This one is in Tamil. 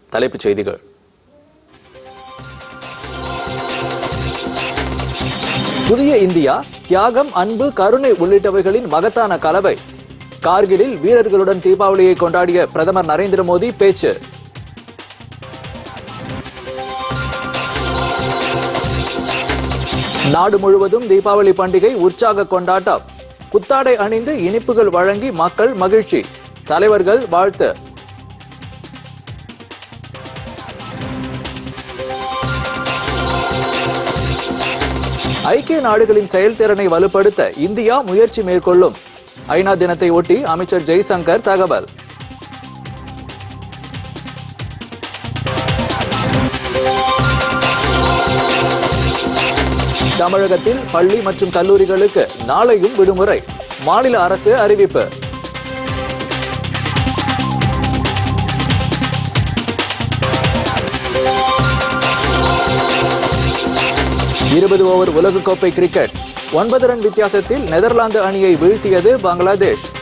தலைப்புச் செய்திகள் புதிய இந்தியா தியாகம் அன்பு கருணை உள்ளிட்டவைகளின் மகத்தான கலவை கார்கிலில் வீரர்களுடன் தீபாவளியை கொண்டாடிய பிரதமர் நரேந்திர மோடி பேச்சு நாடு முழுவதும் தீபாவளி பண்டிகை உற்சாக கொண்டாட்டம் புத்தாடை அணிந்து இனிப்புகள் வழங்கி மக்கள் மகிழ்ச்சி தலைவர்கள் வாழ்த்து ஐக்கிய நாடுகளின் செயல்திறனை வலுப்படுத்த இந்தியா முயற்சி மேற்கொள்ளும் ஐநா தினத்தை ஒட்டி அமைச்சர் ஜெய்சங்கர் தகவல் தமிழகத்தில் பள்ளி மற்றும் கல்லூரிகளுக்கு நாளையும் விடுமுறை மாநில அரசு அறிவிப்பு இருபது ஓவர் உலகக்கோப்பை கிரிக்கெட் ஒன்பது ரன் வித்தியாசத்தில் நெதர்லாந்து அணியை வீழ்த்தியது பங்களாதேஷ்